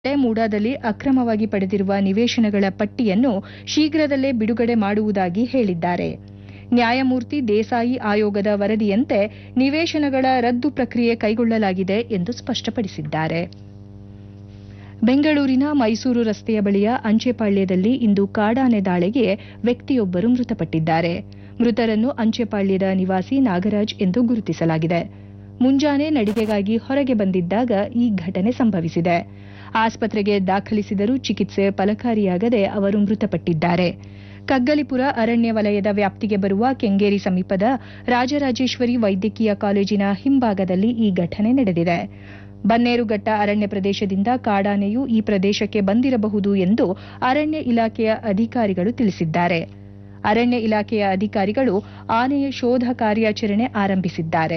ಮೂಡಾದಲ್ಲಿ ಅಕ್ರಮವಾಗಿ ಪಡೆದಿರುವ ನಿವೇಶನಗಳ ಪಟ್ಟಿಯನ್ನು ಶೀಘ್ರದಲ್ಲೇ ಬಿಡುಗಡೆ ಮಾಡುವುದಾಗಿ ಹೇಳಿದ್ದಾರೆ ನ್ಯಾಯಮೂರ್ತಿ ದೇಸಾಯಿ ಆಯೋಗದ ವರದಿಯಂತೆ ನಿವೇಶನಗಳ ರದ್ದು ಪ್ರಕ್ರಿಯೆ ಕೈಗೊಳ್ಳಲಾಗಿದೆ ಎಂದು ಸ್ಪಷ್ಟಪಡಿಸಿದ್ದಾರೆ ಬೆಂಗಳೂರಿನ ಮೈಸೂರು ರಸ್ತೆಯ ಬಳಿಯ ಅಂಚೆಪಾಳ್ಯದಲ್ಲಿ ಇಂದು ಕಾಡಾನೆ ದಾಳಿಗೆ ವ್ಯಕ್ತಿಯೊಬ್ಬರು ಮೃತಪಟ್ಟಿದ್ದಾರೆ ಮೃತರನ್ನು ಅಂಚೆಪಾಳ್ಯದ ನಿವಾಸಿ ನಾಗರಾಜ್ ಎಂದು ಗುರುತಿಸಲಾಗಿದೆ ಮುಂಜಾನೆ ನಡಿಗೆಗಾಗಿ ಹೊರಗೆ ಬಂದಿದ್ದಾಗ ಈ ಘಟನೆ ಸಂಭವಿಸಿದೆ ಆಸ್ಪತ್ರೆಗೆ ದಾಖಲಿಸಿದರೂ ಚಿಕಿತ್ಸೆ ಫಲಕಾರಿಯಾಗದೆ ಅವರು ಮೃತಪಟ್ಟಿದ್ದಾರೆ ಕಗ್ಗಲಿಪುರ ಅರಣ್ಯ ವಲಯದ ವ್ಯಾಪ್ತಿಗೆ ಬರುವ ಕೆಂಗೇರಿ ಸಮೀಪದ ರಾಜರಾಜೇಶ್ವರಿ ವೈದ್ಯಕೀಯ ಕಾಲೇಜಿನ ಹಿಂಭಾಗದಲ್ಲಿ ಈ ಘಟನೆ ನಡೆದಿದೆ ಬನ್ನೇರುಘಟ್ಟ ಅರಣ್ಯ ಪ್ರದೇಶದಿಂದ ಕಾಡಾನೆಯು ಈ ಪ್ರದೇಶಕ್ಕೆ ಬಂದಿರಬಹುದು ಎಂದು ಅರಣ್ಯ ಇಲಾಖೆಯ ಅಧಿಕಾರಿಗಳು ತಿಳಿಸಿದ್ದಾರೆ ಅರಣ್ಯ ಇಲಾಖೆಯ ಅಧಿಕಾರಿಗಳು ಆನೆಯ ಶೋಧ ಕಾರ್ಯಾಚರಣೆ ಆರಂಭಿಸಿದ್ದಾರೆ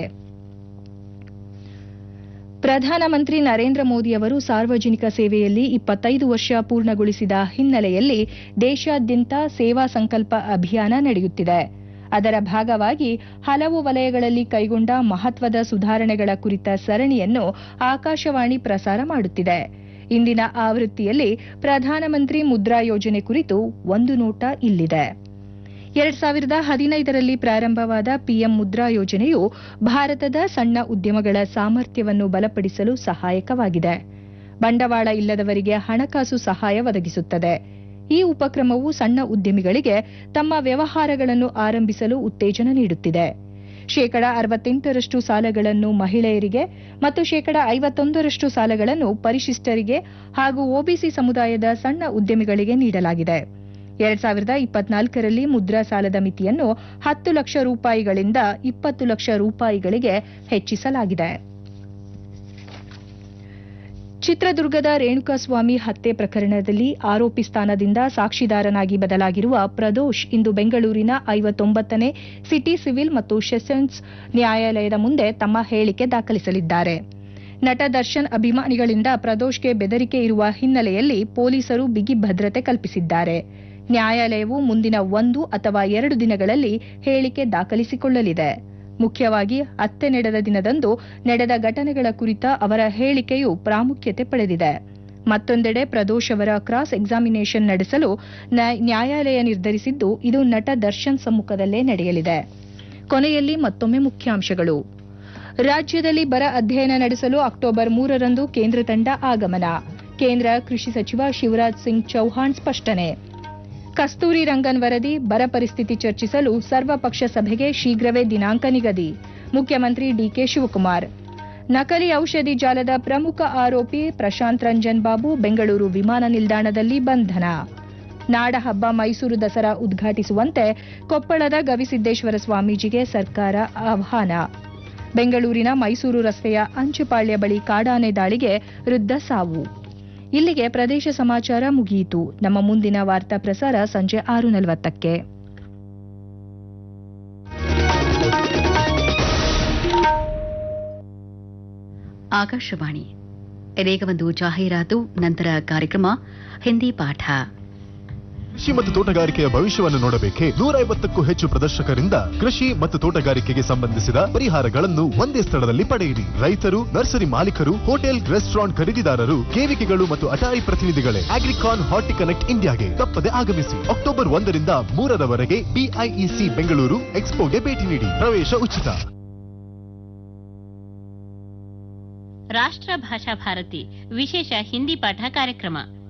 ಪ್ರಧಾನಮಂತ್ರಿ ನರೇಂದ್ರ ಮೋದಿ ಅವರು ಸಾರ್ವಜನಿಕ ಸೇವೆಯಲ್ಲಿ ಇಪ್ಪತ್ತೈದು ವರ್ಷ ಪೂರ್ಣಗೊಳಿಸಿದ ಹಿನ್ನೆಲೆಯಲ್ಲಿ ದೇಶಾದ್ಯಂತ ಸೇವಾ ಸಂಕಲ್ಪ ಅಭಿಯಾನ ನಡೆಯುತ್ತಿದೆ ಅದರ ಭಾಗವಾಗಿ ಹಲವು ವಲಯಗಳಲ್ಲಿ ಕೈಗೊಂಡ ಮಹತ್ವದ ಸುಧಾರಣೆಗಳ ಕುರಿತ ಸರಣಿಯನ್ನು ಆಕಾಶವಾಣಿ ಪ್ರಸಾರ ಮಾಡುತ್ತಿದೆ ಇಂದಿನ ಆವೃತ್ತಿಯಲ್ಲಿ ಪ್ರಧಾನಮಂತ್ರಿ ಮುದ್ರಾ ಯೋಜನೆ ಕುರಿತು ಒಂದು ನೋಟ ಇಲ್ಲಿದೆ ಎರಡ್ ಸಾವಿರದ ಹದಿನೈದರಲ್ಲಿ ಪ್ರಾರಂಭವಾದ ಪಿಎಂ ಮುದ್ರಾ ಯೋಜನೆಯು ಭಾರತದ ಸಣ್ಣ ಉದ್ಯಮಗಳ ಸಾಮರ್ಥ್ಯವನ್ನು ಬಲಪಡಿಸಲು ಸಹಾಯಕವಾಗಿದೆ ಬಂಡವಾಳ ಇಲ್ಲದವರಿಗೆ ಹಣಕಾಸು ಸಹಾಯ ಒದಗಿಸುತ್ತದೆ ಈ ಉಪಕ್ರಮವು ಸಣ್ಣ ಉದ್ಯಮಿಗಳಿಗೆ ತಮ್ಮ ವ್ಯವಹಾರಗಳನ್ನು ಆರಂಭಿಸಲು ಉತ್ತೇಜನ ನೀಡುತ್ತಿದೆ ಶೇಕಡ ಅರವತ್ತೆಂಟರಷ್ಟು ಸಾಲಗಳನ್ನು ಮಹಿಳೆಯರಿಗೆ ಮತ್ತು ಶೇಕಡ ಐವತ್ತೊಂದರಷ್ಟು ಸಾಲಗಳನ್ನು ಪರಿಶಿಷ್ಟರಿಗೆ ಹಾಗೂ ಒಬಿಸಿ ಸಮುದಾಯದ ಸಣ್ಣ ಉದ್ಯಮಿಗಳಿಗೆ ನೀಡಲಾಗಿದೆ ಎರಡ್ ಸಾವಿರದ ಇಪ್ಪತ್ನಾಲ್ಕರಲ್ಲಿ ಮುದ್ರಾ ಸಾಲದ ಮಿತಿಯನ್ನು ಹತ್ತು ಲಕ್ಷ ರೂಪಾಯಿಗಳಿಂದ ಇಪ್ಪತ್ತು ಲಕ್ಷ ರೂಪಾಯಿಗಳಿಗೆ ಹೆಚ್ಚಿಸಲಾಗಿದೆ ಚಿತ್ರದುರ್ಗದ ರೇಣುಕಾಸ್ವಾಮಿ ಹತ್ಯೆ ಪ್ರಕರಣದಲ್ಲಿ ಆರೋಪಿ ಸ್ಥಾನದಿಂದ ಸಾಕ್ಷಿದಾರನಾಗಿ ಬದಲಾಗಿರುವ ಪ್ರದೋಷ್ ಇಂದು ಬೆಂಗಳೂರಿನ ಐವತ್ತೊಂಬತ್ತನೇ ಸಿಟಿ ಸಿವಿಲ್ ಮತ್ತು ಸೆಷನ್ಸ್ ನ್ಯಾಯಾಲಯದ ಮುಂದೆ ತಮ್ಮ ಹೇಳಿಕೆ ದಾಖಲಿಸಲಿದ್ದಾರೆ ನಟ ದರ್ಶನ್ ಅಭಿಮಾನಿಗಳಿಂದ ಪ್ರದೋಷ್ಗೆ ಬೆದರಿಕೆ ಇರುವ ಹಿನ್ನೆಲೆಯಲ್ಲಿ ಪೊಲೀಸರು ಬಿಗಿ ಭದ್ರತೆ ಕಲ್ಪಿಸಿದ್ದಾರೆ ನ್ಯಾಯಾಲಯವು ಮುಂದಿನ ಒಂದು ಅಥವಾ ಎರಡು ದಿನಗಳಲ್ಲಿ ಹೇಳಿಕೆ ದಾಖಲಿಸಿಕೊಳ್ಳಲಿದೆ ಮುಖ್ಯವಾಗಿ ಹತ್ಯೆ ನಡೆದ ದಿನದಂದು ನಡೆದ ಘಟನೆಗಳ ಕುರಿತ ಅವರ ಹೇಳಿಕೆಯು ಪ್ರಾಮುಖ್ಯತೆ ಪಡೆದಿದೆ ಮತ್ತೊಂದೆಡೆ ಪ್ರದೋಷ್ ಅವರ ಕ್ರಾಸ್ ಎಕ್ಸಾಮಿನೇಷನ್ ನಡೆಸಲು ನ್ಯಾಯಾಲಯ ನಿರ್ಧರಿಸಿದ್ದು ಇದು ನಟ ದರ್ಶನ್ ಸಮ್ಮುಖದಲ್ಲೇ ನಡೆಯಲಿದೆ ಕೊನೆಯಲ್ಲಿ ಮತ್ತೊಮ್ಮೆ ಮುಖ್ಯಾಂಶಗಳು ರಾಜ್ಯದಲ್ಲಿ ಬರ ಅಧ್ಯಯನ ನಡೆಸಲು ಅಕ್ಟೋಬರ್ ಮೂರರಂದು ಕೇಂದ್ರ ತಂಡ ಆಗಮನ ಕೇಂದ್ರ ಕೃಷಿ ಸಚಿವ ಶಿವರಾಜ್ ಸಿಂಗ್ ಚೌಹಾಣ್ ಸ್ಪಷ್ಟನೆ ಕಸ್ತೂರಿ ರಂಗನ್ ವರದಿ ಬರ ಪರಿಸ್ಥಿತಿ ಚರ್ಚಿಸಲು ಸರ್ವಪಕ್ಷ ಸಭೆಗೆ ಶೀಘ್ರವೇ ದಿನಾಂಕ ನಿಗದಿ ಮುಖ್ಯಮಂತ್ರಿ ಡಿಕೆ ಶಿವಕುಮಾರ್ ನಕಲಿ ಔಷಧಿ ಜಾಲದ ಪ್ರಮುಖ ಆರೋಪಿ ಪ್ರಶಾಂತ್ ರಂಜನ್ ಬಾಬು ಬೆಂಗಳೂರು ವಿಮಾನ ನಿಲ್ದಾಣದಲ್ಲಿ ಬಂಧನ ನಾಡಹಬ್ಬ ಮೈಸೂರು ದಸರಾ ಉದ್ಘಾಟಿಸುವಂತೆ ಕೊಪ್ಪಳದ ಗವಿಸಿದ್ದೇಶ್ವರ ಸ್ವಾಮೀಜಿಗೆ ಸರ್ಕಾರ ಆಹ್ವಾನ ಬೆಂಗಳೂರಿನ ಮೈಸೂರು ರಸ್ತೆಯ ಅಂಚುಪಾಳ್ಯ ಬಳಿ ಕಾಡಾನೆ ದಾಳಿಗೆ ವೃದ್ಧ ಸಾವು ಇಲ್ಲಿಗೆ ಪ್ರದೇಶ ಸಮಾಚಾರ ಮುಗಿಯಿತು ನಮ್ಮ ಮುಂದಿನ ವಾರ್ತಾ ಪ್ರಸಾರ ಸಂಜೆ ಆರು ನಲವತ್ತಕ್ಕೆ ಆಕಾಶವಾಣಿ ಇದೀಗ ಒಂದು ಜಾಹೀರಾತು ನಂತರ ಕಾರ್ಯಕ್ರಮ ಹಿಂದಿ ಪಾಠ ಕೃಷಿ ಮತ್ತು ತೋಟಗಾರಿಕೆಯ ಭವಿಷ್ಯವನ್ನು ನೋಡಬೇಕೆ ನೂರ ಐವತ್ತಕ್ಕೂ ಹೆಚ್ಚು ಪ್ರದರ್ಶಕರಿಂದ ಕೃಷಿ ಮತ್ತು ತೋಟಗಾರಿಕೆಗೆ ಸಂಬಂಧಿಸಿದ ಪರಿಹಾರಗಳನ್ನು ಒಂದೇ ಸ್ಥಳದಲ್ಲಿ ಪಡೆಯಿರಿ ರೈತರು ನರ್ಸರಿ ಮಾಲೀಕರು ಹೋಟೆಲ್ ರೆಸ್ಟೋರೆಂಟ್ ಖರೀದಿದಾರರು ಕೇವಿಕೆಗಳು ಮತ್ತು ಅಟಾರಿ ಪ್ರತಿನಿಧಿಗಳೇ ಅಗ್ರಿಕಾನ್ ಹಾರ್ಟಿ ಕನೆಕ್ಟ್ ಇಂಡಿಯಾಗೆ ತಪ್ಪದೆ ಆಗಮಿಸಿ ಅಕ್ಟೋಬರ್ ಒಂದರಿಂದ ಮೂರರವರೆಗೆ ಬಿಐಇಸಿ ಬೆಂಗಳೂರು ಎಕ್ಸ್ಪೋಗೆ ಭೇಟಿ ನೀಡಿ ಪ್ರವೇಶ ಉಚಿತ ರಾಷ್ಟ್ರ ಭಾಷಾ ಭಾರತಿ ವಿಶೇಷ ಹಿಂದಿ ಪಾಠ ಕಾರ್ಯಕ್ರಮ